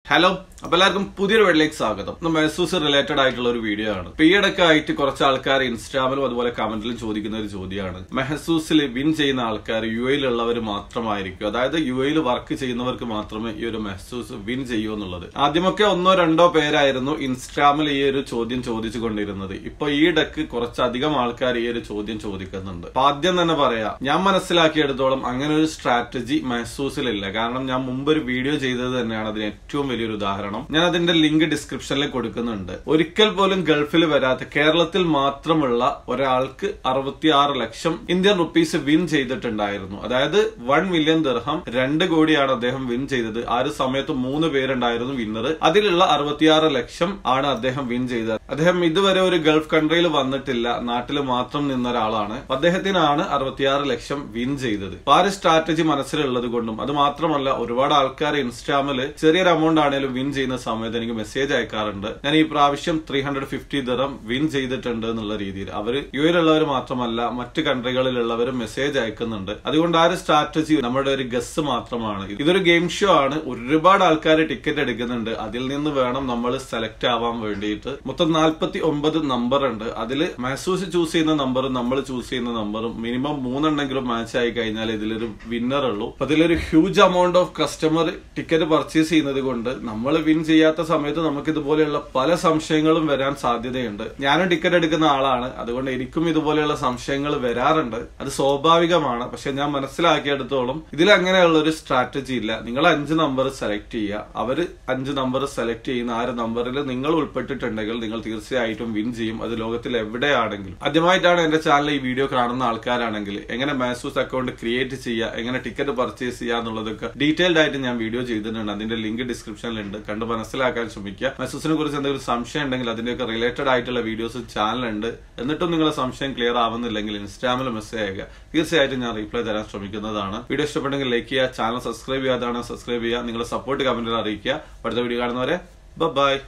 hello അപ്പൊ എല്ലാവർക്കും പുതിയൊരു വീഡിയോയിലേക്ക് സ്വാഗതം ഇന്ന് മെഹസൂസ് റിലേറ്റഡ് ആയിട്ടുള്ള ഒരു വീഡിയോ ആണ് ഇപ്പൊ ഈയിടയ്ക്ക് ആയിട്ട് കുറച്ച് ആൾക്കാർ ഇൻസ്റ്റാമിലും അതുപോലെ കമന്റിലും ചോദിക്കുന്ന ഒരു ചോദ്യമാണ് മെഹസൂസിൽ വിൻ ചെയ്യുന്ന ആൾക്കാർ യു എയിലുള്ളവർ മാത്രമായിരിക്കും അതായത് യു എയിൽ വർക്ക് ചെയ്യുന്നവർക്ക് മാത്രമേ ഈ ഒരു മെഹസൂസ് വിൻ ചെയ്യൂ എന്നുള്ളത് ആദ്യമൊക്കെ ഒന്നോ രണ്ടോ പേരായിരുന്നു ഇൻസ്റ്റാമിൽ ഈ ഒരു ചോദ്യം ചോദിച്ചു കൊണ്ടിരുന്നത് ഇപ്പൊ ഈയിടക്ക് കുറച്ചധികം ആൾക്കാർ ഈ ഒരു ചോദ്യം ചോദിക്കുന്നുണ്ട് അപ്പൊ ആദ്യം തന്നെ പറയാം ഞാൻ മനസ്സിലാക്കിയെടുത്തോളം അങ്ങനെ ഒരു സ്ട്രാറ്റജി മെഹസൂസിലില്ല കാരണം ഞാൻ മുമ്പ് ഒരു വീഡിയോ ചെയ്തത് തന്നെയാണ് അതിന് ഏറ്റവും വലിയൊരു ഉദാഹരണം ഞാൻ അതിന്റെ ലിങ്ക് ഡിസ്ക്രിപ്ഷനിൽ കൊടുക്കുന്നുണ്ട് ഒരിക്കൽ പോലും ഗൾഫിൽ വരാത്ത കേരളത്തിൽ മാത്രമുള്ള ഒരാൾക്ക് അറുപത്തിയാറ് ലക്ഷം ഇന്ത്യൻ റുപ്പീസ് വിൻ ചെയ്തിട്ടുണ്ടായിരുന്നു അതായത് വൺ മില്യൺ ദിർഹം രണ്ട് കോടിയാണ് അദ്ദേഹം വിൻ ചെയ്തത് ആ ഒരു സമയത്ത് മൂന്ന് പേരുണ്ടായിരുന്നു വിന്നർ അതിലുള്ള അറുപത്തിയാറ് ലക്ഷം ആണ് അദ്ദേഹം വിൻ ചെയ്തത് അദ്ദേഹം ഇതുവരെ ഒരു ഗൾഫ് കൺട്രിയിൽ വന്നിട്ടില്ല നാട്ടിൽ മാത്രം നിന്ന ഒരാളാണ് അദ്ദേഹത്തിനാണ് അറുപത്തിയാറ് ലക്ഷം വിൻ ചെയ്തത് അപ്പൊ ആ ഒരു സ്ട്രാറ്റജി മനസ്സിലുള്ളത് കൊണ്ടും അത് മാത്രമല്ല ഒരുപാട് ആൾക്കാർ ഇൻസ്റ്റാമില് ചെറിയൊരു എമൗണ്ട് ആണെങ്കിലും വിൻ ചെയ്യുന്ന സമയത്ത് എനിക്ക് മെസ്സേജ് അയക്കാറുണ്ട് ഞാൻ ഈ പ്രാവശ്യം ത്രീ ഹൺഡ്രഡ് ഫിഫ്റ്റി ദിറം വിൻ ചെയ്തിട്ടുണ്ട് എന്നുള്ള രീതിയിൽ അവർ യു എയിലുള്ളവർ മാത്രമല്ല മറ്റ് കൺട്രികളിലുള്ളവരും മെസ്സേജ് അയക്കുന്നുണ്ട് അതുകൊണ്ട് ആ ഒരു സ്ട്രാറ്റജി നമ്മുടെ ഒരു ഗസ് മാത്രമാണ് ഇതൊരു ഗെയിം ഷോ ആണ് ഒരുപാട് ആൾക്കാർ ടിക്കറ്റ് എടുക്കുന്നുണ്ട് അതിൽ നിന്ന് വേണം നമ്മൾ സെലക്ട് ആവാൻ വേണ്ടിയിട്ട് മൊത്തം നാൽപ്പത്തി ഒമ്പത് നമ്പർ ഉണ്ട് അതിൽ മഹസൂസ് ചൂസ് ചെയ്യുന്ന നമ്പറും നമ്മൾ ചൂസ് ചെയ്യുന്ന നമ്പറും മിനിമം മൂന്നെണ്ണെങ്കിലും മാച്ച് ആയി കഴിഞ്ഞാൽ ഇതിലൊരു വിന്നർ ഉള്ളൂ അപ്പൊ അതിലൊരു huge amount of customer ticket purchase ചെയ്യുന്നത് കൊണ്ട് നമ്മൾ വിൻ ചെയ്യാത്ത സമയത്ത് നമുക്ക് ഇതുപോലെയുള്ള പല സംശയങ്ങളും വരാൻ സാധ്യതയുണ്ട് ഞാനും ടിക്കറ്റ് എടുക്കുന്ന ആളാണ് അതുകൊണ്ട് എനിക്കും ഇതുപോലെയുള്ള സംശയങ്ങൾ വരാറുണ്ട് അത് സ്വാഭാവികമാണ് പക്ഷെ ഞാൻ മനസ്സിലാക്കിയെടുത്തോളം ഇതിൽ അങ്ങനെയുള്ള ഒരു സ്ട്രാറ്റജി ഇല്ല നിങ്ങൾ അഞ്ച് നമ്പർ സെലക്ട് ചെയ്യുക അവര് അഞ്ച് നമ്പർ സെലക്ട് ചെയ്യുന്ന ആ ഒരു നമ്പറിൽ നിങ്ങൾ ഉൾപ്പെട്ടിട്ടുണ്ടെങ്കിൽ നിങ്ങൾ തീർച്ചയായിട്ടും വിൻ ചെയ്യും അത് ലോകത്തിൽ എവിടെയാണെങ്കിലും ആദ്യമായിട്ടാണ് എന്റെ ചാനൽ ഈ വീഡിയോ കാണുന്ന ആൾക്കാരാണെങ്കിൽ എങ്ങനെ മാസൂസ് അക്കൗണ്ട് ക്രിയേറ്റ് ചെയ്യുക എങ്ങനെ ടിക്കറ്റ് പർച്ചേസ് ചെയ്യുക എന്നുള്ളതൊക്കെ ഡീറ്റെയിൽഡ് ആയിട്ട് ഞാൻ വീഡിയോ ചെയ്തിട്ടുണ്ട് അതിന്റെ ലിങ്ക് ഡിസ്ക്രിപ്ഷനിലുണ്ട് കണ്ട് മനസ്സിലാക്കാൻ ശ്രമിക്കുക മെസ്സൂസിനെ കുറിച്ച് എന്തെങ്കിലും സംശയം ഉണ്ടെങ്കിൽ അതിന്റെയൊക്കെ റിലേറ്റഡ് ആയിട്ടുള്ള വീഡിയോസ് ചാനലുണ്ട് എന്നിട്ടും നിങ്ങളെ സംശയം ക്ലിയർ ആവുന്നില്ലെങ്കിൽ ഇൻസ്റ്റാമിൽ മെസ്സേജ് അയക്കുക തീർച്ചയായിട്ടും ഞാൻ റീപ്ലൈ തരാൻ ശ്രമിക്കുന്നതാണ് വീഡിയോ ഇഷ്ടപ്പെട്ടെങ്കിൽ ലൈക്ക് ചെയ്യുക ചാനൽ സബ്സ്ക്രൈബ് ചെയ്യാതാണ് സബ്സ്ക്രൈബ് ചെയ്യുക നിങ്ങളുടെ സപ്പോർട്ട് കമന്റിൽ അറിയിക്കുക അടുത്ത വീഡിയോ കാണുന്നവരെ ബൈ